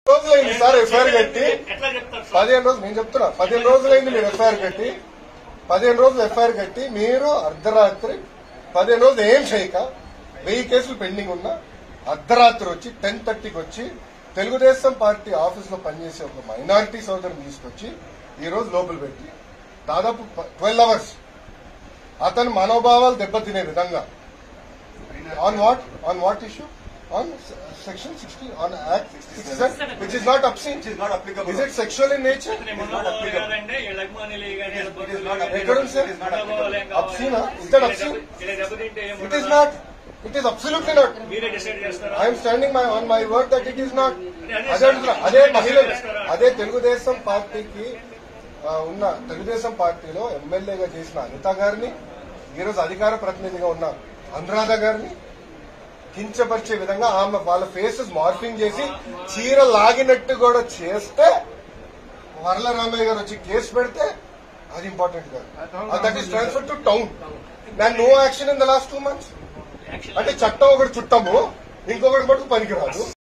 రోజులైంది sir FIR కట్టి ఎట్లా చెప్తారు సార్ పదిహేను రోజులు నేను చెప్తున్నా పదిహేను రోజులైంది మీరు ఎఫ్ఐఆర్ కట్టి పదిహేను రోజులు ఎఫ్ఐఆర్ కట్టి మీరు అర్ధరాత్రి పదిహేను రోజులు ఏం చేయక వెయ్యి కేసులు పెండింగ్ ఉన్నా అర్ధరాత్రి వచ్చి టెన్ థర్టీకి వచ్చి తెలుగుదేశం పార్టీ ఆఫీస్ లో పనిచేసే ఒక మైనారిటీ సోదరుని తీసుకొచ్చి ఈ రోజు లోపల పెట్టి దాదాపు ట్వెల్వ్ అవర్స్ అతని మనోభావాలు దెబ్బతినే విధంగా on what on what issue on section sixty on act which is not obscene Which is not applicable. Is it sexual in nature అతని మనోభావాలు కాదండి వీళ్ళ అభిమానులు కానీ వీళ్ళ బంధువులు కానీ ఎక్కడ ఉంది సార్? మనోభావాలు ఏం కావాలి? Obscene ఆ? Is that obscene? ఇలా దెబ్బతింటే ఏం It is ఉండదా? not. It is absolutely not. మీరే డిసైడ్ చేస్తారా I am standing my, on my word that it is not. అదే అదే సార్. అంటున్నా. అదే మహిళలు అదే తెలుగుదేశం పార్టీకి ఆ, ఉన్న తెలుగుదేశం పార్టీలో ఎమ్మెల్యేగా చేసిన అనిత గారిని ఈరోజు అధికార ప్రతినిధిగా ఉన్న అనురాధ గారిని కించపరిచే విధంగా ఆమె వాళ్ళ ఫేసెస్ మార్ఫింగ్ చేసి చీర లాగినట్టు కూడా చేస్తే వరల రామయ్య గారు వచ్చి కేసు పెడితే అది ఇంపార్టెంట్ కాదు that is transfer to town దాని no action in the last two months అంటే చట్టం ఒకటి చుట్టము ఇంకొకటి మటుకు పనికిరాదు